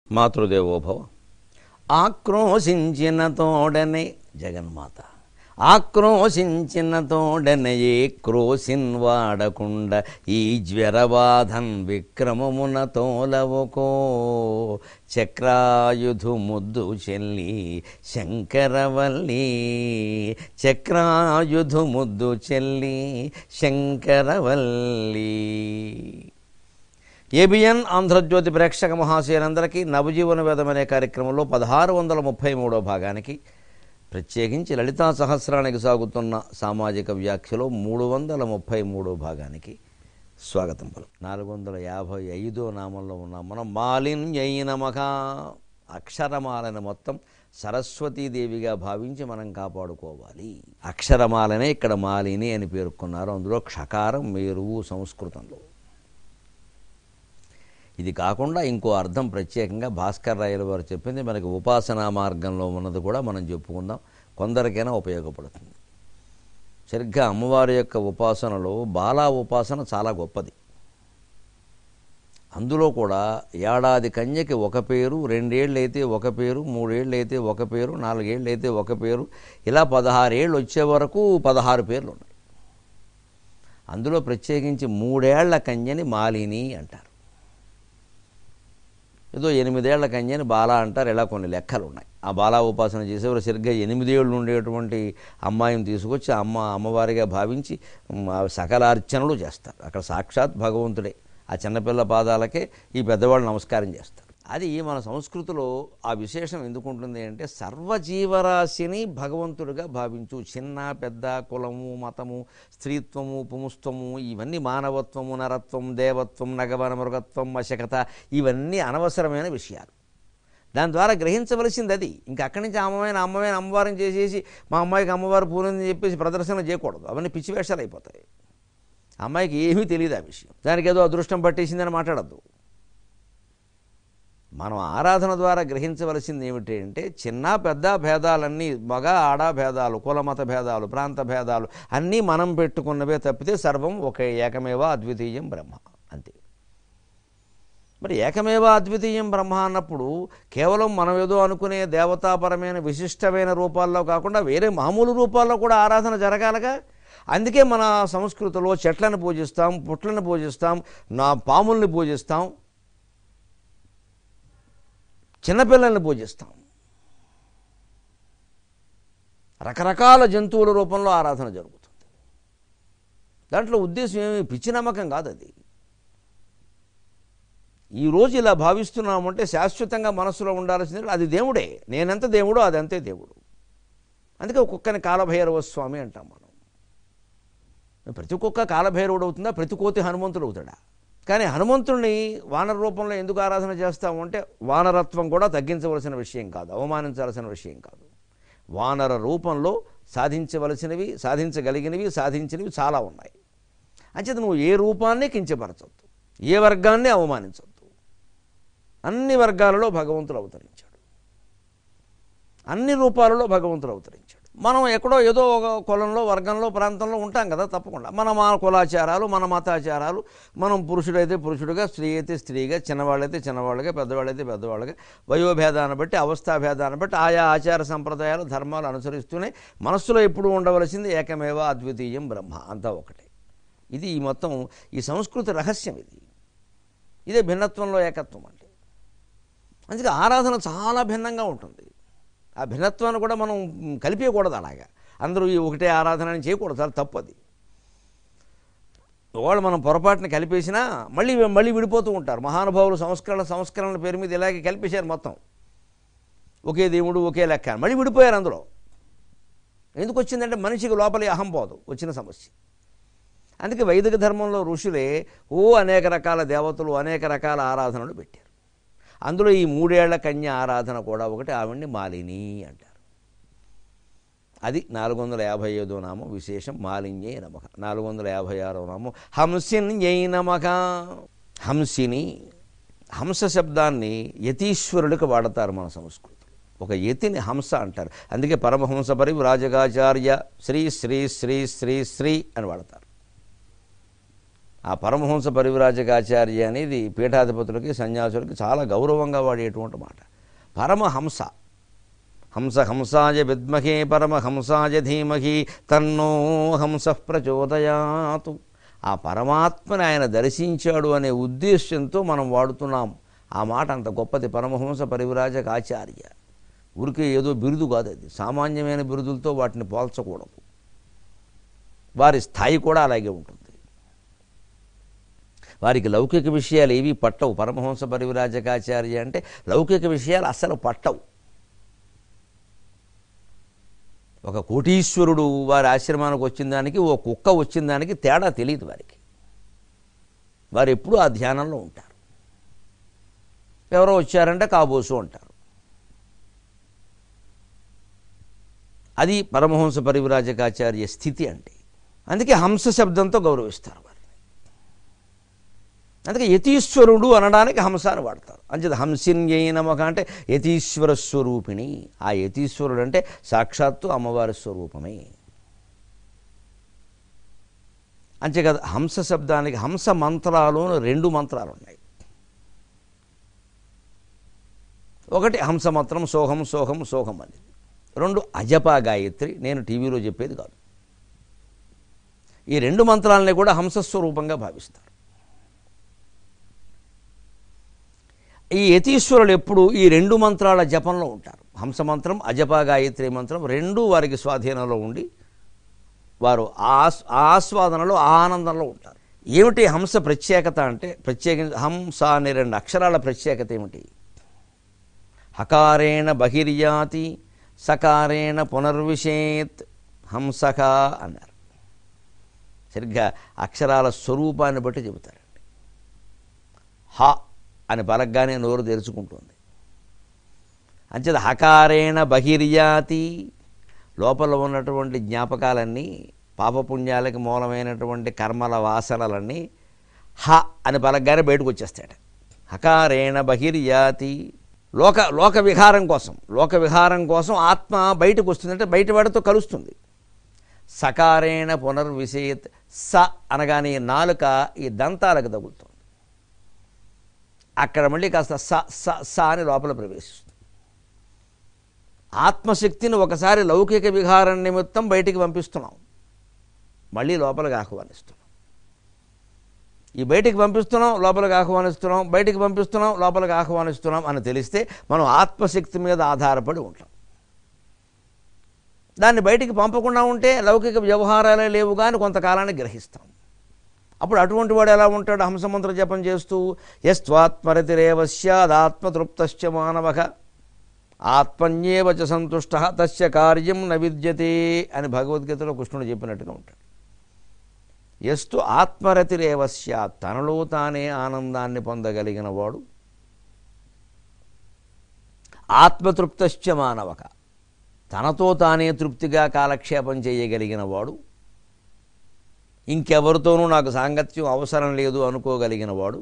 మాతృదేవోభవ ఆక్రోశించిన తోడనే జగన్మాత ఆక్రోశించిన తోడనే ఏ క్రోసిన్ వాడకుండ ఈ జ్వరబాధన్ విక్రమమున తోలవుకో చక్రాయుధు ముద్దు చెల్లి శంకరవల్లి చక్రాయుధు ముద్దు చెల్లి శంకరవల్లి ఏబిఎన్ ఆంధ్రజ్యోతి ప్రేక్షక మహాశయులందరికీ నవజీవన వేదం అనే కార్యక్రమంలో పదహారు వందల ముప్పై మూడో భాగానికి ప్రత్యేకించి లలితా సహస్రానికి సాగుతున్న సామాజిక వ్యాఖ్యలో మూడు వందల ముప్పై మూడో భాగానికి స్వాగతం పలు నాలుగు వందల యాభై ఐదో నామంలో ఉన్నాం మనం మాలిన్యైనమక అక్షరమాలని మొత్తం సరస్వతీదేవిగా భావించి మనం కాపాడుకోవాలి అక్షరమాలనే ఇక్కడ మాలిని అని పేర్కొన్నారు అందులో క్షకారం మేరువు సంస్కృతంలో ఇది కాకుండా ఇంకో అర్థం ప్రత్యేకంగా భాస్కర్ రాయల వారు చెప్పింది మనకి ఉపాసనా మార్గంలో ఉన్నది కూడా మనం చెప్పుకుందాం కొందరికైనా ఉపయోగపడుతుంది సరిగ్గా అమ్మవారి యొక్క ఉపాసనలో బాలా ఉపాసన చాలా గొప్పది అందులో కూడా ఏడాది కన్యకి ఒక పేరు రెండేళ్ళు అయితే ఒక పేరు మూడేళ్ళు అయితే ఒక పేరు నాలుగేళ్ళు అయితే ఒక పేరు ఇలా పదహారేళ్ళు వచ్చే వరకు పదహారు పేర్లు ఉన్నాయి అందులో ప్రత్యేకించి మూడేళ్ల కన్యని మాలిని అంటారు ఏదో ఎనిమిదేళ్ల కన్యని బాల అంటారు ఇలా కొన్ని లెక్కలు ఉన్నాయి ఆ బాలా ఉపాసన చేసేవారు సరిగ్గా ఎనిమిదేళ్ళు ఉండేటువంటి అమ్మాయిని తీసుకొచ్చి అమ్మ అమ్మవారిగా భావించి మ్, ఆ సకల అర్చనలు చేస్తారు అక్కడ సాక్షాత్ భగవంతుడే ఆ చిన్నపిల్ల పాదాలకే ఈ పెద్దవాళ్ళు నమస్కారం చేస్తారు అది మన సంస్కృతిలో ఆ విశేషం ఎందుకు ఉంటుంది అంటే సర్వజీవరాశిని భగవంతుడిగా భావించు చిన్న పెద్ద కులము మతము స్త్రీత్వము పుముస్త్వము ఇవన్నీ మానవత్వము నరత్వం దేవత్వం నగవన మృగత్వం వశకత ఇవన్నీ అనవసరమైన విషయాలు దాని ద్వారా గ్రహించవలసింది అది ఇంకా అక్కడి నుంచి అమ్మమైన అమ్మమైన అమ్మవారిని చేసేసి మా అమ్మాయికి అమ్మవారు పూనుందని చెప్పేసి ప్రదర్శన చేయకూడదు అవన్నీ పిచ్చి వేషాలు అయిపోతాయి అమ్మాయికి ఏమీ తెలియదు ఆ విషయం దానికి ఏదో అదృష్టం పట్టేసిందని మాట్లాడద్దు మనం ఆరాధన ద్వారా గ్రహించవలసింది ఏమిటి అంటే చిన్న పెద్ద భేదాలన్నీ మగ ఆడ భేదాలు కులమత భేదాలు ప్రాంత భేదాలు అన్నీ మనం పెట్టుకున్నవే తప్పితే సర్వం ఒకే ఏకమేవ అద్వితీయం బ్రహ్మ అంతే మరి ఏకమేవ అద్వితీయం బ్రహ్మ అన్నప్పుడు కేవలం మనం ఏదో అనుకునే దేవతాపరమైన విశిష్టమైన రూపాల్లో కాకుండా వేరే మామూలు రూపాల్లో కూడా ఆరాధన జరగాలగా అందుకే మన సంస్కృతిలో చెట్లను పూజిస్తాం పుట్లను పూజిస్తాం నా పాముల్ని పూజిస్తాం చిన్నపిల్లల్ని పూజిస్తాం రకరకాల జంతువుల రూపంలో ఆరాధన జరుగుతుంది దాంట్లో ఉద్దేశం ఏమి పిచ్చి నమ్మకం కాదు అది ఈరోజు ఇలా భావిస్తున్నామంటే శాశ్వతంగా మనసులో ఉండాల్సింది అది దేవుడే నేనెంత దేవుడో అది అంతే దేవుడు అందుకే ఒక్కొక్కని కాలభైరవ స్వామి అంటాం మనం ప్రతి ఒక్క కాలభైరవుడు అవుతుందా ప్రతి కోతి హనుమంతుడు అవుతాడా కానీ హనుమంతుడిని వానర రూపంలో ఎందుకు ఆరాధన చేస్తాము అంటే వానరత్వం కూడా తగ్గించవలసిన విషయం కాదు అవమానించాల్సిన విషయం కాదు వానర రూపంలో సాధించవలసినవి సాధించగలిగినవి సాధించినవి చాలా ఉన్నాయి అంచేత నువ్వు ఏ రూపాన్ని కించపరచొద్దు ఏ వర్గాన్ని అవమానించొద్దు అన్ని వర్గాలలో భగవంతుడు అవతరించాడు అన్ని రూపాలలో భగవంతుడు అవతరించాడు మనం ఎక్కడో ఏదో ఒక కులంలో వర్గంలో ప్రాంతంలో ఉంటాం కదా తప్పకుండా మన మా కులాచారాలు మన మతాచారాలు మనం పురుషుడైతే పురుషుడుగా స్త్రీ అయితే స్త్రీగా చిన్నవాళ్ళైతే చిన్నవాళ్ళుగా పెద్దవాళ్ళైతే పెద్దవాళ్ళుగా వయోభేదాన్ని బట్టి అవస్థాభేదాన్ని బట్టి ఆయా ఆచార సంప్రదాయాలు ధర్మాలు అనుసరిస్తూనే మనస్సులో ఎప్పుడు ఉండవలసింది ఏకమేవ అద్వితీయం బ్రహ్మ అంతా ఒకటే ఇది ఈ మొత్తం ఈ సంస్కృతి రహస్యం ఇది ఇదే భిన్నత్వంలో ఏకత్వం అంటే అందుకే ఆరాధన చాలా భిన్నంగా ఉంటుంది ఆ భిన్నత్వాన్ని కూడా మనం కలిపేయకూడదు అలాగా అందరూ ఈ ఒకటే ఆరాధన అని చేయకూడదు చాలా తప్పు అది ఒకవేళ మనం పొరపాటున కలిపేసినా మళ్ళీ మళ్ళీ విడిపోతూ ఉంటారు మహానుభావులు సంస్కరణ సంస్కరణల పేరు మీద ఇలాగే కలిపేశారు మొత్తం ఒకే దేవుడు ఒకే లెక్క అని. మళ్ళీ విడిపోయారు అందులో ఎందుకు వచ్చిందంటే మనిషికి లోపలి అహం పోదు వచ్చిన సమస్య అందుకే వైదిక ధర్మంలో ఋషులే ఓ అనేక రకాల దేవతలు అనేక రకాల ఆరాధనలు పెట్టారు అందులో ఈ మూడేళ్ల కన్య ఆరాధన కూడా ఒకటి ఆవిడ్ని మాలిని అంటారు అది నాలుగు వందల యాభై ఐదో నామం విశేషం మాలిన్యై నమక నాలుగు వందల యాభై ఆరో నామం హంసిన్యై నమక హంసిని హంస శబ్దాన్ని యతీశ్వరుడికి వాడతారు మన సంస్కృతి ఒక యతిని హంస అంటారు అందుకే పరమహంస పరివ్రాజకాచార్య శ్రీ శ్రీ శ్రీ శ్రీ శ్రీ అని వాడతారు ఆ పరమహంస పరివిరాజకాచార్య అనేది పీఠాధిపతులకి సన్యాసులకి చాలా గౌరవంగా వాడేటువంటి మాట పరమహంస హంస హంసాయ విద్మహే పరమహంసాయ ధీమహి తన్నో హంస ప్రచోదయాతు ఆ పరమాత్మని ఆయన దర్శించాడు అనే ఉద్దేశ్యంతో మనం వాడుతున్నాం ఆ మాట అంత గొప్పది పరమహంస పరివిరాజక ఆచార్య ఊరికే ఏదో బిరుదు కాదు అది సామాన్యమైన బిరుదులతో వాటిని పోల్చకూడదు వారి స్థాయి కూడా అలాగే ఉంటుంది వారికి లౌకిక విషయాలు ఏవి పట్టవు పరమహంస పరివిరాజకాచార్య అంటే లౌకిక విషయాలు అస్సలు పట్టవు ఒక కోటీశ్వరుడు వారి ఆశ్రమానికి వచ్చిన దానికి ఓ కుక్క వచ్చిన దానికి తేడా తెలియదు వారికి వారు ఎప్పుడూ ఆ ధ్యానంలో ఉంటారు ఎవరో వచ్చారంటే కాబోసు అంటారు అది పరమహంస పరివిరాజకాచార్య స్థితి అంటే అందుకే హంస శబ్దంతో గౌరవిస్తారు వారిని అందుకే యతీశ్వరుడు అనడానికి హంస అని వాడతారు అంచేది హంసిన్యై నమక అంటే యతీశ్వర స్వరూపిణి ఆ యతీశ్వరుడు అంటే సాక్షాత్తు అమ్మవారి స్వరూపమే అంతే కదా హంస శబ్దానికి హంస మంత్రాలు రెండు మంత్రాలు ఉన్నాయి ఒకటి హంస మంత్రం సోహం సోహం సోహం అనేది రెండు అజపా గాయత్రి నేను టీవీలో చెప్పేది కాదు ఈ రెండు మంత్రాలని కూడా హంసస్వరూపంగా భావిస్తారు ఈ యతీశ్వరులు ఎప్పుడు ఈ రెండు మంత్రాల జపంలో ఉంటారు హంస మంత్రం అజపా గాయత్రి మంత్రం రెండు వారికి స్వాధీనంలో ఉండి వారు ఆస్ ఆస్వాదనలో ఆనందంలో ఉంటారు ఏమిటి హంస ప్రత్యేకత అంటే ప్రత్యేక హంస అనే రెండు అక్షరాల ప్రత్యేకత ఏమిటి హకారేణ బహిర్యాతి సకారేణ పునర్విషేత్ హంసక అన్నారు సరిగ్గా అక్షరాల స్వరూపాన్ని బట్టి చెబుతారండి హ అని పలగ్గానే నోరు తెరుచుకుంటుంది అంచేది హకారేణ బహిర్యాతి లోపల ఉన్నటువంటి జ్ఞాపకాలన్నీ పాపపుణ్యాలకి మూలమైనటువంటి కర్మల వాసనలన్నీ హ అని పలగ్గానే బయటకు వచ్చేస్తాడు హకారేణ బహిర్యాతి లోక లోక విహారం కోసం లోక విహారం కోసం ఆత్మ బయటకు వస్తుందంటే బయట వాడితో కలుస్తుంది సకారేణ పునర్విషేత్ స అనగానే ఈ నాలుక ఈ దంతాలకు తగులుతుంది అక్కడ మళ్ళీ కాస్త స స స అని లోపల ప్రవేశిస్తుంది ఆత్మశక్తిని ఒకసారి లౌకిక విహారం నిమిత్తం బయటికి పంపిస్తున్నాం మళ్ళీ లోపలికి ఆహ్వానిస్తున్నాం ఈ బయటికి పంపిస్తున్నాం లోపలికి ఆహ్వానిస్తున్నాం బయటికి పంపిస్తున్నాం లోపలికి ఆహ్వానిస్తున్నాం అని తెలిస్తే మనం ఆత్మశక్తి మీద ఆధారపడి ఉంటాం దాన్ని బయటికి పంపకుండా ఉంటే లౌకిక వ్యవహారాలే లేవు కానీ కొంతకాలానికి గ్రహిస్తాం అప్పుడు అటువంటి వాడు ఎలా ఉంటాడు హంసమంత్ర జపం చేస్తూ యస్వాత్మరతిరేవ స్యాదాత్మతృప్తశ్చ మానవక ఆత్మన్యేవ చ సంతుష్ట తస్య కార్యం న విద్యతే అని భగవద్గీతలో కృష్ణుడు చెప్పినట్టుగా ఉంటాడు ఎస్తు ఆత్మరతిరేవ స్యాత్ తనలో తానే ఆనందాన్ని పొందగలిగిన వాడు ఆత్మతృప్తశ్చ మానవక తనతో తానే తృప్తిగా కాలక్షేపం చేయగలిగిన వాడు ఇంకెవరితోనూ నాకు సాంగత్యం అవసరం లేదు అనుకోగలిగిన వాడు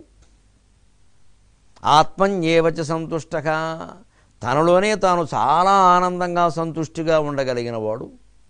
ఆత్మన్యేవచ సంతుష్టగా తనలోనే తాను చాలా ఆనందంగా సంతుష్టిగా ఉండగలిగిన వాడు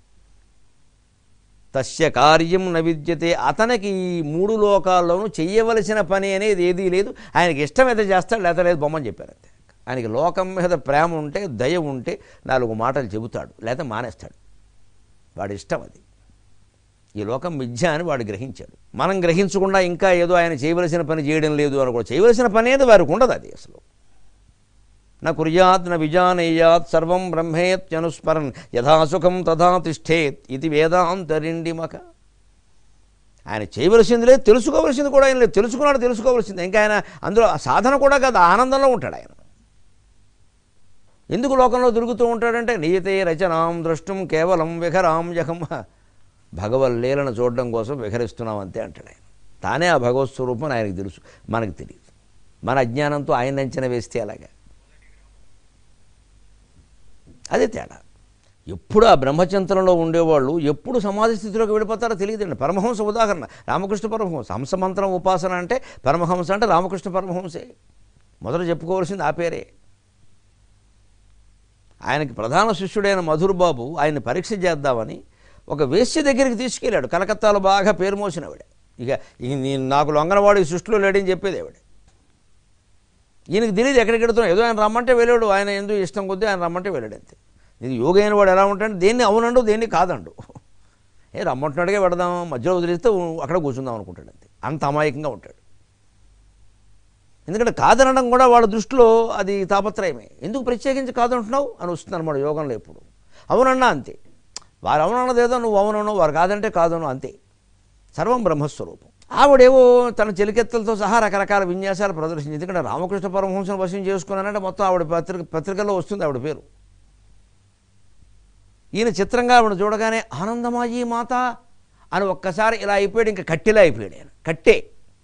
తస్య కార్యం న విద్యతే అతనికి ఈ మూడు లోకాల్లోనూ చెయ్యవలసిన పని అనేది ఏదీ లేదు ఆయనకి ఇష్టమైతే చేస్తాడు లేదా లేదు బొమ్మని చెప్పారు అంతే ఆయనకి లోకం మీద ప్రేమ ఉంటే దయ ఉంటే నాలుగు మాటలు చెబుతాడు లేదా మానేస్తాడు వాడి ఇష్టం అది ఈ లోకం మిథ్య అని వాడు గ్రహించాడు మనం గ్రహించకుండా ఇంకా ఏదో ఆయన చేయవలసిన పని చేయడం లేదు అని కూడా చేయవలసిన పని ఏదో వారికి ఉండదు అది అసలు న కుర్యాత్ న విజానేయాత్ సర్వం బ్రహ్మేత్యనుస్మరన్ యథాసుఖం తథా తిష్టేత్ ఇది వేదాంతరిండిమక ఆయన చేయవలసింది లేదు తెలుసుకోవలసింది కూడా ఆయన లేదు తెలుసుకున్నాడు తెలుసుకోవలసింది ఇంకా ఆయన అందులో సాధన కూడా కాదు ఆనందంలో ఉంటాడు ఆయన ఎందుకు లోకంలో దొరుకుతూ ఉంటాడంటే నియతే రచనాం దృష్టం కేవలం విహరాం యహం భగవల్లీలను చూడడం కోసం విహరిస్తున్నాం అంతే అంటాడు ఆయన తానే ఆ భగవత్ స్వరూపం ఆయనకు తెలుసు మనకు తెలియదు మన అజ్ఞానంతో ఆయన అంచనా వేస్తే అలాగా అదే తేడా ఎప్పుడు ఆ బ్రహ్మచింతనలో ఉండేవాళ్ళు ఎప్పుడు సమాధి స్థితిలోకి వెళ్ళిపోతారో తెలియదండి పరమహంస ఉదాహరణ రామకృష్ణ పరమహంస హంస మంత్రం ఉపాసన అంటే పరమహంస అంటే రామకృష్ణ పరమహంసే మొదట చెప్పుకోవాల్సింది ఆ పేరే ఆయనకి ప్రధాన శిష్యుడైన మధుర్ బాబు ఆయన్ని పరీక్ష చేద్దామని ఒక వేశ్య దగ్గరికి తీసుకెళ్ళాడు కలకత్తాలో బాగా పేరు మోసినవిడ ఇక ఇక నేను నాకు లొంగనవాడు ఈ సృష్టిలో లేడని చెప్పేది ఆవిడ ఈయనకి తెలియదు ఎక్కడికి వెడుతున్నాడు ఏదో ఆయన రమ్మంటే వెళ్ళాడు ఆయన ఎందుకు ఇష్టం కొద్దీ ఆయన రమ్మంటే వెళ్ళాడు అంతే ఇది యోగి అయిన వాడు ఎలా ఉంటాడు దేన్ని అవునండు దేన్ని కాదండు ఏ రమ్మంటున్నాడుగా పెడదాం మధ్యలో వదిలేస్తే అక్కడ కూర్చుందాం అనుకుంటాడు అంతే అంత అమాయకంగా ఉంటాడు ఎందుకంటే కాదనడం కూడా వాళ్ళ దృష్టిలో అది తాపత్రయమే ఎందుకు ప్రత్యేకించి కాదంటున్నావు అని వస్తుంది అనమాట యోగంలో ఎప్పుడు అవునన్నా అంతే వారు అవునన్నదేదో నువ్వు అవునను వారు కాదంటే కాదను అంతే సర్వం బ్రహ్మస్వరూపం ఆవిడేవో తన చెలికెత్తలతో సహా రకరకాల విన్యాసాలు ప్రదర్శించింది ఎందుకంటే రామకృష్ణ పరమహంసను వశం చేసుకున్నానంటే మొత్తం ఆవిడ పత్రిక పత్రికల్లో వస్తుంది ఆవిడ పేరు ఈయన చిత్రంగా ఆవిడ చూడగానే ఆనందమాయి మాత అని ఒక్కసారి ఇలా అయిపోయాడు ఇంకా కట్టెలా అయిపోయాడు ఆయన కట్టే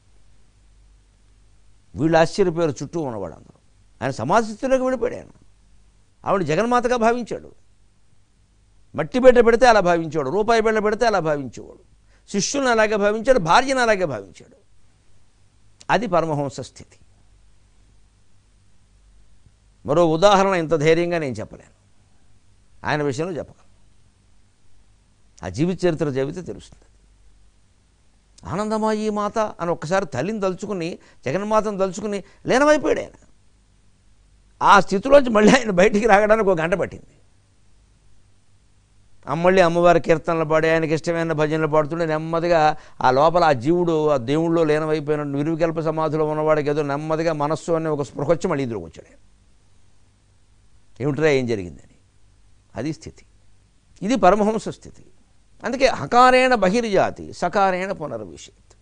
వీళ్ళు ఆశ్చర్యపోయారు చుట్టూ ఉన్నవాడు అందరూ ఆయన సమాజస్థితిలోకి వెళ్ళిపోయాడు ఆయన ఆవిడ జగన్మాతగా భావించాడు మట్టి బిడ్డ పెడితే అలా భావించాడు రూపాయి బిడ్డ పెడితే అలా భావించేవాడు శిష్యులను అలాగే భావించాడు భార్యను అలాగే భావించాడు అది పరమహంస స్థితి మరో ఉదాహరణ ఇంత ధైర్యంగా నేను చెప్పలేను ఆయన విషయంలో చెప్పగలను ఆ జీవిత చరిత్ర చెబితే తెలుస్తుంది ఆనందమాయి మాత అని ఒక్కసారి తల్లిని తలుచుకుని జగన్మాతను తలుచుకుని లీనమైపోయాడు ఆయన ఆ స్థితిలోంచి మళ్ళీ ఆయన బయటికి రాగడానికి ఒక గంట పట్టింది మళ్ళీ అమ్మవారి కీర్తనలు పాడి ఆయనకి ఇష్టమైన భజనలు పాడుతుంటే నెమ్మదిగా ఆ లోపల ఆ జీవుడు ఆ దేవుళ్ళో లీనమైపోయిన నిర్వికల్ప సమాధిలో ఉన్నవాడికి ఏదో నెమ్మదిగా మనస్సు అనే ఒక స్పృహ వచ్చి మళ్ళీ ఇందులోకి వచ్చాడు ఆయన. ఏమిట్రా ఏం జరిగిందని అది స్థితి ఇది పరమహంస స్థితి అందుకే హకారేణ బహిర్జాతి సకారేణ పునర్విషేత్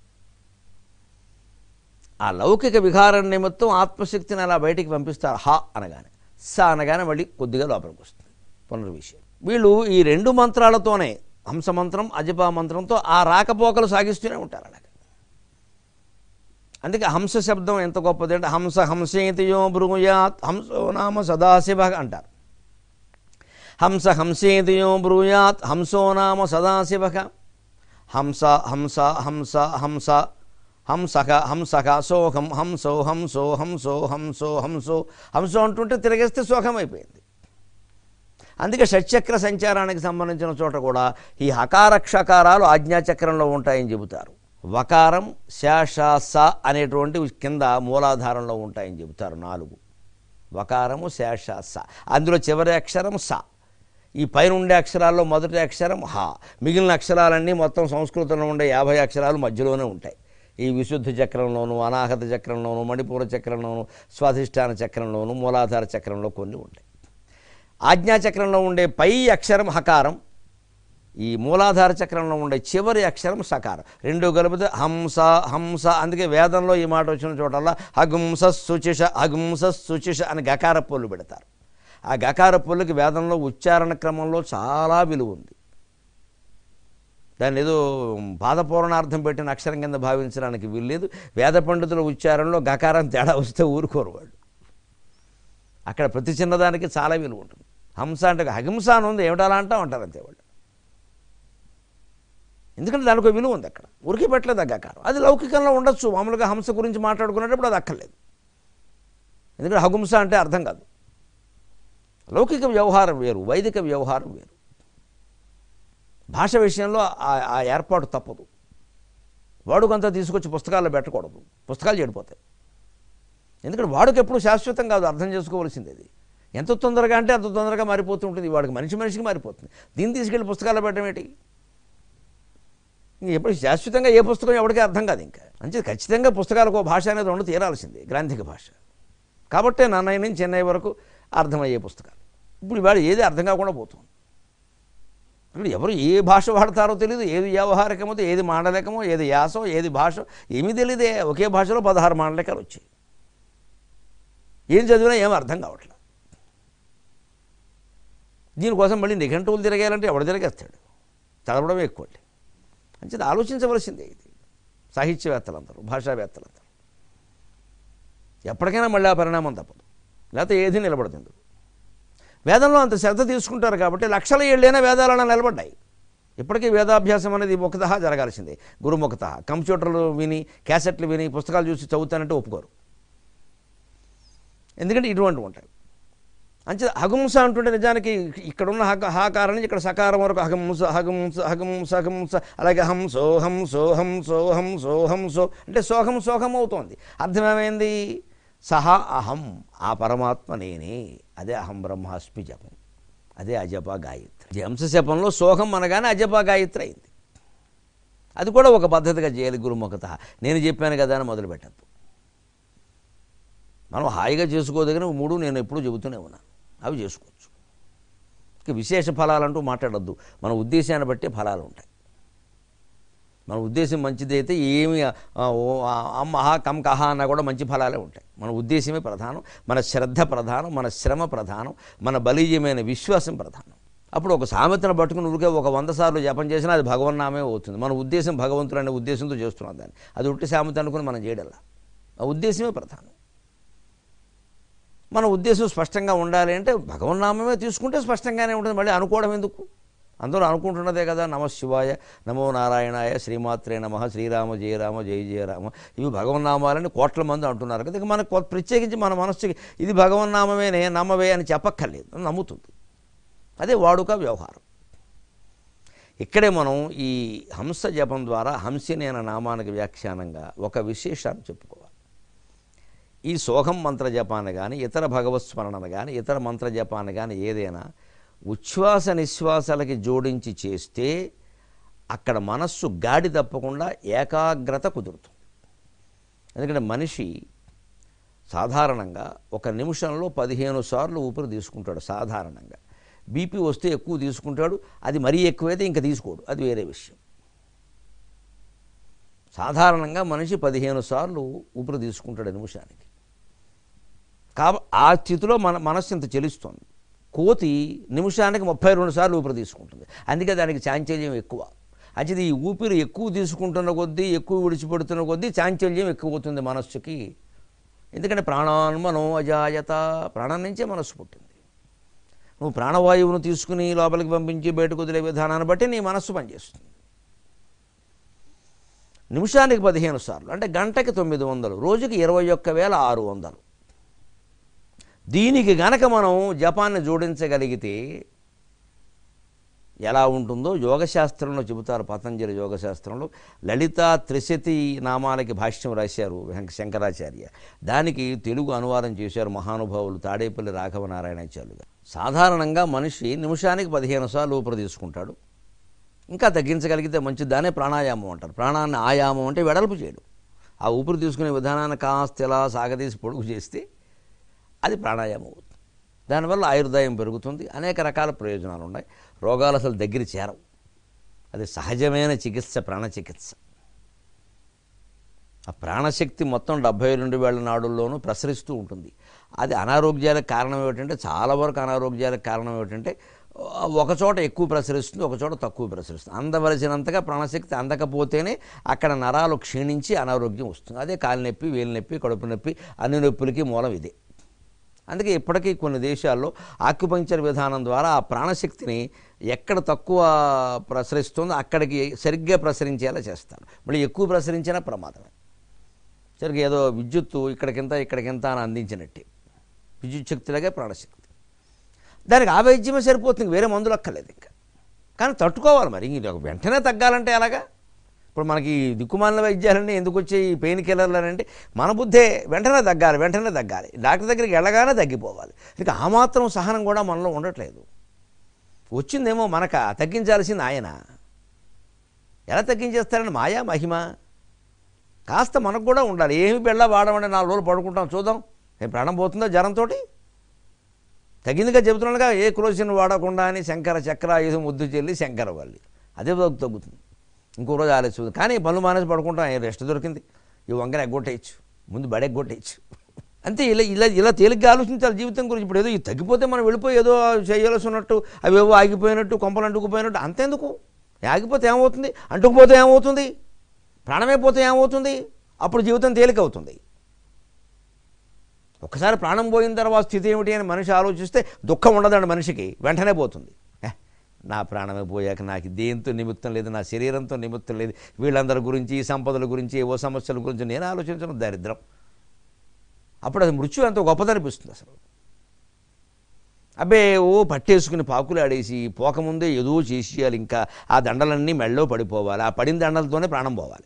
ఆ లౌకిక వికారం నిమిత్తం ఆత్మశక్తిని అలా బయటికి పంపిస్తారు హ అనగానే స అనగానే మళ్ళీ కొద్దిగా లోపలికి వస్తుంది పునర్విషయం వీళ్ళు ఈ రెండు మంత్రాలతోనే హంస మంత్రం అజపా మంత్రంతో ఆ రాకపోకలు సాగిస్తూనే ఉంటారు అలాగే అందుకే హంస శబ్దం ఎంత గొప్పది అంటే హంస హంసేతియో బ్రూయాత్ హంసో నామ సదాశివ అంటారు హంస హంసేతియో బ్రూయాత్ హంసో నామ సదాశివ హంస హంస హంస హంస హంసక హంసక సోహం హంసో హంసో హంసో హంసో హంసో హంసో అంటుంటే తిరిగేస్తే సోహం అయిపోయింది అందుకే షట్చక్ర సంచారానికి సంబంధించిన చోట కూడా ఈ హకారక్షకారాలు ఆజ్ఞాచక్రంలో ఉంటాయని చెబుతారు వకారం శేష స అనేటువంటివి కింద మూలాధారంలో ఉంటాయని చెబుతారు నాలుగు వకారము శేష స అందులో చివరి అక్షరం స ఈ పైన ఉండే అక్షరాల్లో మొదటి అక్షరం హ మిగిలిన అక్షరాలన్నీ మొత్తం సంస్కృతంలో ఉండే యాభై అక్షరాలు మధ్యలోనే ఉంటాయి ఈ విశుద్ధ చక్రంలోను అనాహత చక్రంలోను మణిపూర చక్రంలోను స్వాధిష్టాన చక్రంలోను మూలాధార చక్రంలో కొన్ని ఉంటాయి ఆజ్ఞాచక్రంలో ఉండే పై అక్షరం హకారం ఈ మూలాధార చక్రంలో ఉండే చివరి అక్షరం సకారం రెండు కలిపితే హంస హంస అందుకే వేదంలో ఈ మాట వచ్చిన చోటల్లా హగుంస శుచిష హగుంస శుచిష అని గకార పొల్లు పెడతారు ఆ గకార పొల్లుకి వేదంలో ఉచ్చారణ క్రమంలో చాలా విలువ ఉంది దాన్ని ఏదో పాదపూర్ణార్థం పెట్టిన అక్షరం కింద భావించడానికి వీల్లేదు వేద పండితుల ఉచ్చారణలో గకారం తేడా వస్తే ఊరుకోరు వాళ్ళు అక్కడ ప్రతి చిన్నదానికి చాలా విలువ ఉంటుంది హంస అంటే అహింస అని ఉంది ఏమిటి అలా అంటాం అంటారు అంతే వాళ్ళు ఎందుకంటే దానికి ఒక విలువ ఉంది అక్కడ ఉరికి పెట్టలేదు ఆ గకారం అది లౌకికంలో ఉండొచ్చు మామూలుగా హంస గురించి మాట్లాడుకునేటప్పుడు అది అక్కర్లేదు ఎందుకంటే హగుంస అంటే అర్థం కాదు లౌకిక వ్యవహారం వేరు వైదిక వ్యవహారం వేరు భాష విషయంలో ఆ- ఆ ఏర్పాటు తప్పదు వాడుకంతా తీసుకొచ్చి పుస్తకాల్లో పెట్టకూడదు పుస్తకాలు చెడిపోతాయి ఎందుకంటే వాడికి ఎప్పుడు శాశ్వతం కాదు అర్థం చేసుకోవాల్సింది అది ఎంత తొందరగా అంటే అంత తొందరగా మారిపోతూ ఉంటుంది వాడికి మనిషి మనిషికి మారిపోతుంది దీన్ని తీసుకెళ్ళి పుస్తకాల్లో పెట్టడం ఏంటి ఇంక ఎప్పుడు శాశ్వతంగా ఏ పుస్తకం ఎవరికీ అర్థం కాదు ఇంకా అంటే ఖచ్చితంగా పుస్తకాలకు ఒక భాష అనేది ఉండి తీరాల్సిందే గ్రాంధిక భాష కాబట్టే నన్నయ్య నుంచి చెన్నై వరకు అర్థమయ్యే పుస్తకాలు ఇప్పుడు ఇవాళ ఏది అర్థం కాకుండా పోతుంది ఇప్పుడు ఎవరు ఏ భాష వాడతారో తెలియదు ఏది వ్యవహారికమో ఏది మాండలికమో ఏది యాసో ఏది భాష ఏమీ తెలియదే ఒకే భాషలో పదహారు మాండలికాలు వచ్చాయి ఏం చదివినా ఏం అర్థం కావట్లేదు దీనికోసం మళ్ళీ నిఘంటువులు తిరగాలంటే ఎవడు తిరగేస్తాడు చదవడం ఎక్కువ అంచేది ఆలోచించవలసిందే ఇది సాహిత్యవేత్తలందరూ భాషావేత్తలందరూ ఎప్పటికైనా మళ్ళీ ఆ పరిణామం తప్పదు లేకపోతే ఏది నిలబడదు ఇందులో వేదంలో అంత శ్రద్ధ తీసుకుంటారు కాబట్టి లక్షల ఏళ్ళైనా వేదాలన్నా నిలబడ్డాయి ఇప్పటికీ వేదాభ్యాసం అనేది ముఖత జరగాల్సిందే గురుముఖత కంప్యూటర్లు విని క్యాసెట్లు విని పుస్తకాలు చూసి చదువుతానంటే ఒప్పుకోరు ఎందుకంటే ఇటువంటివి ఉంటాయి అంచే హగుంస అంటుంటే నిజానికి ఇక్కడ ఉన్న హక హాకారం నుంచి ఇక్కడ సకారం వరకు హగంస హగంస హగంస హగంస అలాగే హం సోహం సోహం సోహం సోహం సో అంటే సోహం సోహం అవుతోంది అర్థమేమైంది సహా అహం ఆ పరమాత్మ నేనే అదే అహం బ్రహ్మాస్మి జపం అదే అజప గాయత్రి జంస జపంలో సోహం అనగానే అజప గాయత్రి అయింది అది కూడా ఒక పద్ధతిగా చేయాలి గురుముఖత నేను చెప్పాను కదా అని మొదలు పెట్టద్దు మనం హాయిగా చేసుకోదగిన మూడు నేను ఎప్పుడూ చెబుతూనే ఉన్నాను అవి చేసుకోవచ్చు ఇక విశేష ఫలాలంటూ మాట్లాడద్దు మన ఉద్దేశాన్ని బట్టే ఫలాలు ఉంటాయి మన ఉద్దేశం మంచిదైతే ఏమి ఆ, ఓ, ఆ, అమ్మ హా కం కహ అన్నా కూడా మంచి ఫలాలే ఉంటాయి మన ఉద్దేశమే ప్రధానం మన శ్రద్ధ ప్రధానం మన శ్రమ ప్రధానం మన బలీయమైన విశ్వాసం ప్రధానం అప్పుడు ఒక సామెతను పట్టుకుని ఊరికే ఒక వంద సార్లు జపం చేసినా అది భగవన్నామే అవుతుంది మన ఉద్దేశం భగవంతుడు అనే ఉద్దేశంతో చేస్తున్నాం దాన్ని అది ఉట్టి సామెత అనుకుని మనం చేయడల్లా ఆ ఉద్దేశమే ప్రధానం మన ఉద్దేశం స్పష్టంగా ఉండాలి అంటే భగవన్నామమే తీసుకుంటే స్పష్టంగానే ఉంటుంది మళ్ళీ అనుకోవడం ఎందుకు అందరూ అనుకుంటున్నదే కదా నమ శివాయ నమో నారాయణాయ శ్రీమాత్రే నమ శ్రీరామ జయరామ జయ జయరామ ఇవి భగవన్నామాలని కోట్ల మంది అంటున్నారు కదా ఇక మనకు కొ- ప్రత్యేకించి మన మనస్సుకి ఇది భగవన్నామమేనే నమ్మవే అని చెప్పక్కర్లేదు నమ్ముతుంది అదే వాడుక వ్యవహారం ఇక్కడే మనం ఈ హంస జపం ద్వారా హంసిని అనే నామానికి వ్యాఖ్యానంగా ఒక విశేషాన్ని చెప్పుకోవాలి ఈ సోహం మంత్ర జపాన్ని కానీ ఇతర భగవత్ స్మరణను కానీ ఇతర మంత్ర జపాన్ని కానీ ఏదైనా ఉచ్ఛ్వాస నిశ్వాసాలకి జోడించి చేస్తే అక్కడ మనస్సు గాడి తప్పకుండా ఏకాగ్రత కుదురుతుంది ఎందుకంటే మనిషి సాధారణంగా ఒక నిమిషంలో పదిహేను సార్లు ఊపిరి తీసుకుంటాడు సాధారణంగా బీపీ వస్తే ఎక్కువ తీసుకుంటాడు అది మరీ ఎక్కువైతే ఇంకా తీసుకోడు అది వేరే విషయం సాధారణంగా మనిషి పదిహేను సార్లు ఊపిరి తీసుకుంటాడు నిమిషానికి కాబ ఆ స్థితిలో మన మనస్సు ఇంత చెలుస్తుంది కోతి నిమిషానికి ముప్పై రెండు సార్లు ఊపిరి తీసుకుంటుంది అందుకే దానికి చాంచల్యం ఎక్కువ అది ఈ ఊపిరి ఎక్కువ తీసుకుంటున్న కొద్దీ ఎక్కువ విడిచిపెడుతున్న కొద్దీ చాంచల్యం ఎక్కువ అవుతుంది మనస్సుకి ఎందుకంటే ప్రాణాన్మనో అజాయత ప్రాణం నుంచే మనస్సు పుట్టింది నువ్వు ప్రాణవాయువును తీసుకుని లోపలికి పంపించి బయటకు వదిలే విధానాన్ని బట్టి నీ మనస్సు పనిచేస్తుంది నిమిషానికి పదిహేను సార్లు అంటే గంటకి తొమ్మిది వందలు రోజుకి ఇరవై ఒక్క వేల ఆరు వందలు దీనికి గనక మనం జపాన్ని జోడించగలిగితే ఎలా ఉంటుందో యోగశాస్త్రంలో చెబుతారు పతంజలి యోగశాస్త్రంలో లలిత త్రిశతి నామాలకి భాష్యం రాశారు వెంక- శంకరాచార్య దానికి తెలుగు అనువాదం చేశారు మహానుభావులు తాడేపల్లి రాఘవనారాయణాచార్యులు గారు సాధారణంగా మనిషి నిమిషానికి పదిహేను సార్లు ఊపిరి తీసుకుంటాడు ఇంకా తగ్గించగలిగితే మంచిది దానే ప్రాణాయామం అంటారు ప్రాణాన్ని ఆయామం అంటే వెడల్పు చేయడం ఆ ఊపిరి తీసుకునే విధానాన్ని కాస్త ఇలా సాగదీసి పొడుగు చేస్తే అది ప్రాణాయామం అవుతుంది దానివల్ల ఆయుర్దాయం పెరుగుతుంది అనేక రకాల ప్రయోజనాలు ఉన్నాయి రోగాలు అసలు దగ్గర చేరవు అది సహజమైన చికిత్స ప్రాణ చికిత్స ఆ ప్రాణశక్తి మొత్తం డెబ్బై రెండు వేల నాడుల్లోనూ ప్రసరిస్తూ ఉంటుంది అది అనారోగ్యాలకు కారణం ఏమిటంటే చాలా వరకు అనారోగ్యాలకు కారణం ఏమిటంటే ఆ, ఒక చోట ఎక్కువ ప్రసరిస్తుంది ఒక చోట తక్కువ ప్రసరిస్తుంది అందవలసినంతగా ప్రాణశక్తి అందకపోతేనే అక్కడ నరాలు క్షీణించి అనారోగ్యం వస్తుంది అదే కాలు నొప్పి వేలు నొప్పి కడుపు నొప్పి అన్ని నొప్పులకి మూలం ఇదే అందుకే ఇప్పటికీ కొన్ని దేశాల్లో ఆక్యుపంక్చర్ విధానం ద్వారా ఆ ప్రాణశక్తిని ఎక్కడ తక్కువ ప్రసరిస్తుందో అక్కడికి సరిగ్గా ప్రసరించేలా చేస్తారు మళ్ళీ ఎక్కువ ప్రసరించినా ప్రమాదమే సరిగ్గా ఏదో విద్యుత్తు ఇక్కడికింత ఇక్కడికింత అని అందించినట్టే విద్యుత్ శక్తిలాగే ప్రాణశక్తి దానికి ఆ వైద్యమే సరిపోతుంది వేరే మందులు అక్కర్లేదు ఇంకా కానీ తట్టుకోవాలి మరి ఇంక వెంటనే తగ్గాలంటే ఎలాగా ఇప్పుడు మనకి ఈ దిక్కుమాలిన వైద్యాలన్నీ ఎందుకు వచ్చాయి ఈ పెయిన్ కిల్లర్లు అని అంటే మన బుద్ధే వెంటనే తగ్గాలి వెంటనే తగ్గాలి డాక్టర్ దగ్గరికి వెళ్ళగానే తగ్గిపోవాలి ఇక ఆ మాత్రం సహనం కూడా మనలో ఉండట్లేదు వచ్చిందేమో మనక తగ్గించాల్సింది ఆయన ఎలా తగ్గించేస్తారని మాయా మహిమ కాస్త మనకు కూడా ఉండాలి ఏమి బెళ్ళ వాడమంటే నాలుగు రోజులు పడుకుంటాం చూద్దాం ఏం ప్రాణం పోతుందో జ్వరంతో తగిందిగా చెబుతున్నాడుగా ఏ క్రోసిన్ వాడకుండా అని శంకర చక్రాయుధం ముద్దు చెల్లి శంకర వల్లి అదే తగ్గు- తగ్గుతుంది ఇంకో రోజు ఆలోచన కానీ పనులు మానేసి పడుకుంటాం ఏ రెస్ట్ దొరికింది ఈ వంకర ఎగ్గొట్టేయచ్చు ముందు బడి ఎగ్గొట్టేయచ్చు అంతే ఇలా ఇలా ఇలా తేలిగ్గా ఆలోచించాలి జీవితం గురించి ఇప్పుడు ఏదో ఇది తగ్గిపోతే మనం వెళ్ళిపోయి ఏదో చేయాల్సి ఉన్నట్టు అవేవో ఆగిపోయినట్టు కొంపలు అంటుకుపోయినట్టు అంతెందుకు ఆగిపోతే ఏమవుతుంది అంటుకుపోతే ఏమవుతుంది ప్రాణమే పోతే ఏమవుతుంది అప్పుడు జీవితం తేలిక అవుతుంది ఒకసారి ప్రాణం పోయిన తర్వాత స్థితి ఏమిటి అని మనిషి ఆలోచిస్తే దుఃఖం ఉండదండి మనిషికి వెంటనే పోతుంది "ఏ, నా ప్రాణమే పోయాక నాకు దేంతో నిమిత్తం లేదు నా శరీరంతో నిమిత్తం లేదు వీళ్ళందరి గురించి ఈ సంపదల గురించి ఏవో సమస్యల గురించి నేను ఆలోచించడం దరిద్రం అప్పుడు అది మృత్యు ఎంతో గొప్పదనిపిస్తుంది అసలు అబ్బే ఓ పట్టేసుకుని పాకులు ఆడేసి పోకముందే ఏదో చేసేయాలి ఇంకా ఆ దండలన్నీ మెళ్ళో పడిపోవాలి ఆ పడిన దండలతోనే ప్రాణం పోవాలి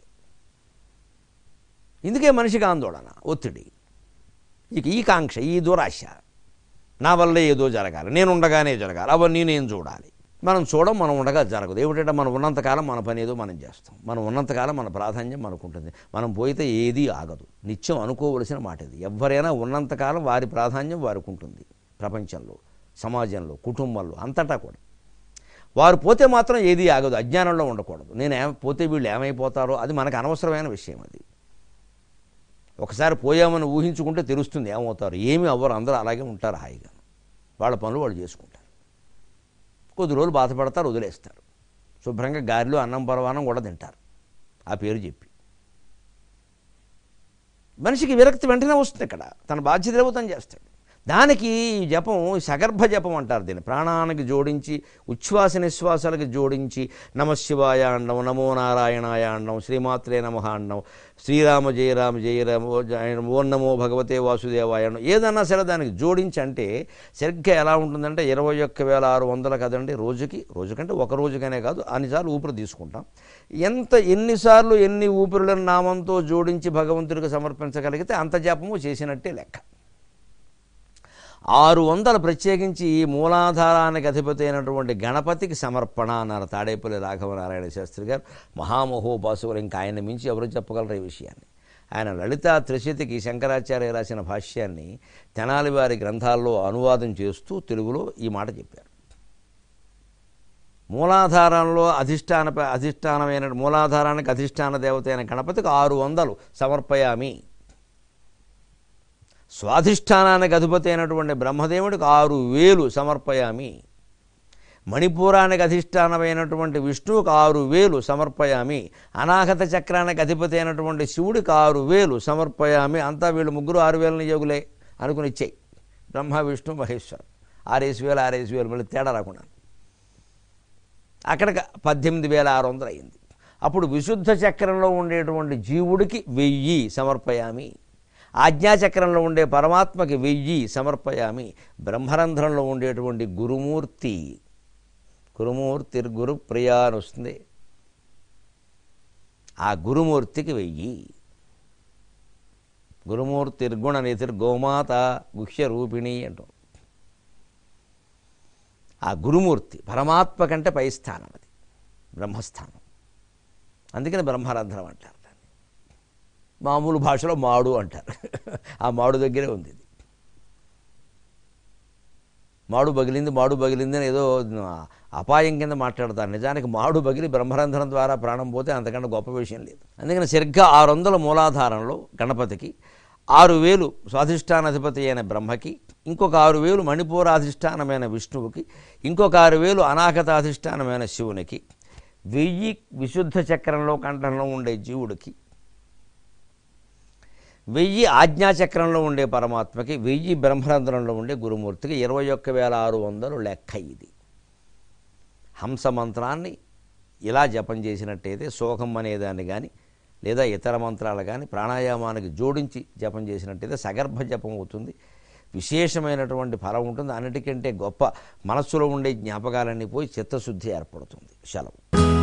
ఇందుకే మనిషికి ఆందోళన ఒత్తిడి ఇక ఈ కాంక్ష ఈ దురాశ నా వల్ల ఏదో జరగాలి నేను ఉండగానే జరగాలి అవన్నీ నేను చూడాలి మనం చూడం మనం ఉండగా జరగదు ఏమిటంటే మనం ఉన్నంతకాలం మన పని ఏదో మనం చేస్తాం మనం ఉన్నంతకాలం మన ప్రాధాన్యం మనకు ఉంటుంది మనం పోయితే ఏదీ ఆగదు నిత్యం అనుకోవలసిన మాట ఇది ఎవరైనా ఉన్నంతకాలం వారి ప్రాధాన్యం వారికి ఉంటుంది ప్రపంచంలో సమాజంలో కుటుంబంలో అంతటా కూడా వారు పోతే మాత్రం ఏదీ ఆగదు అజ్ఞానంలో ఉండకూడదు నేను ఏమ పోతే వీళ్ళు ఏమైపోతారో అది మనకు అనవసరమైన విషయం అది ఒకసారి పోయామని ఊహించుకుంటే తెలుస్తుంది ఏమవుతారు ఏమి అవ్వరు అందరూ అలాగే ఉంటారు హాయిగా వాళ్ళ పనులు వాళ్ళు చేసుకుంటారు కొద్ది రోజులు బాధపడతారు వదిలేస్తారు శుభ్రంగా గారిలో అన్నం పరవానం కూడా తింటారు ఆ పేరు చెప్పి మనిషికి విరక్తి వెంటనే వస్తుంది ఇక్కడ తన బాధ్యత తను చేస్తాడు దానికి ఈ జపం సగర్భ జపం అంటారు దీన్ని ప్రాణానికి జోడించి ఉచ్ఛ్వాస నిశ్వాసాలకి జోడించి నమశివాయ అండం నమో నారాయణాయ అండం శ్రీమాత్రే నమ అండం శ్రీరామ జయ రామ జయ రామ ఓ జయ- ఓం నమో భగవతే వాసుదేవాయ అండం ఏదన్నా సరే దానికి జోడించి అంటే సరిగ్గా ఎలా ఉంటుందంటే ఇరవై ఒక్క వేల ఆరు వందల కదండి రోజుకి రోజుకంటే ఒక రోజుకనే కాదు అన్నిసార్లు ఊపిరి తీసుకుంటాం ఎంత ఎన్నిసార్లు ఎన్ని ఊపిరులను నామంతో జోడించి భగవంతుడికి సమర్పించగలిగితే అంత జపము చేసినట్టే లెక్క ఆరు వందలు ప్రత్యేకించి ఈ మూలాధారానికి అధిపతి అయినటువంటి గణపతికి సమర్పణ అన్నారు తాడేపల్లి రాఘవనారాయణ శాస్త్రి గారు మహామహోపాసుకులు ఇంకా ఆయన మించి ఎవరు చెప్పగలరు ఈ విషయాన్ని ఆయన లలితా త్రిశతికి శంకరాచార్య రాసిన భాష్యాన్ని తెనాలి వారి గ్రంథాల్లో అనువాదం చేస్తూ తెలుగులో ఈ మాట చెప్పారు మూలాధారంలో అధిష్టాన అధిష్టానమైన మూలాధారానికి అధిష్టాన దేవత అయిన గణపతికి ఆరు వందలు సమర్పయామి స్వాధిష్టానానికి అధిపతి అయినటువంటి బ్రహ్మదేవుడికి ఆరు వేలు సమర్పయామి మణిపూరానికి అధిష్టానమైనటువంటి విష్ణువుకి ఆరు వేలు సమర్పయామి అనాహత చక్రానికి అధిపతి అయినటువంటి శివుడికి ఆరు వేలు సమర్పయామి అంతా వీళ్ళు ముగ్గురు ఆరు వేలని యోగులే అనుకుని ఇచ్చేయి బ్రహ్మ విష్ణు మహేశ్వర్ ఆరేసి వేలు ఆరేసి వేలు మళ్ళీ తేడా రాకుండా అక్కడికి పద్దెనిమిది వేల ఆరు వందలు అయింది అప్పుడు విశుద్ధ చక్రంలో ఉండేటువంటి జీవుడికి వెయ్యి సమర్పయామి ఆజ్ఞాచక్రంలో ఉండే పరమాత్మకి వెయ్యి సమర్పయామి బ్రహ్మరంధ్రంలో ఉండేటువంటి గురుమూర్తి గురుమూర్తి గురు ప్రియా అని వస్తుంది ఆ గురుమూర్తికి వెయ్యి గురుమూర్తి గుణ నితిర్ గోమాత గుహ్య రూపిణి అంటాం ఆ గురుమూర్తి పరమాత్మ కంటే పై స్థానం అది బ్రహ్మస్థానం అందుకని బ్రహ్మరంధ్రం అంటారు దాన్ని మామూలు భాషలో మాడు అంటారు ఆ మాడు దగ్గరే ఉంది ఇది మాడు బగిలింది మాడు బగిలింది అని ఏదో అపాయం కింద మాట్లాడతారు నిజానికి మాడు బగిలి బ్రహ్మరంధ్రం ద్వారా ప్రాణం పోతే అంతకంటే గొప్ప విషయం లేదు అందుకని సరిగ్గా ఆరు వందల మూలాధారంలో గణపతికి ఆరు వేలు స్వాధిష్టానాధిపతి అయిన బ్రహ్మకి ఇంకొక ఆరు వేలు మణిపూరాధిష్టానమైన విష్ణువుకి ఇంకొక ఆరు వేలు అనాగతాధిష్టానమైన శివునికి వెయ్యి విశుద్ధ చక్రంలో కంఠంలో ఉండే జీవుడికి వెయ్యి ఆజ్ఞాచక్రంలో ఉండే పరమాత్మకి వెయ్యి బ్రహ్మరంధ్రంలో ఉండే గురుమూర్తికి ఇరవై ఒక్క వేల ఆరు వందలు లెక్క ఇది హంస మంత్రాన్ని ఇలా జపం చేసినట్టయితే శోకం అనేదాన్ని కానీ లేదా ఇతర మంత్రాలు కానీ ప్రాణాయామానికి జోడించి జపం చేసినట్టయితే సగర్భ జపం అవుతుంది విశేషమైనటువంటి ఫలం ఉంటుంది అన్నిటికంటే గొప్ప మనస్సులో ఉండే జ్ఞాపకాలన్నీ పోయి చిత్తశుద్ధి ఏర్పడుతుంది సెలవు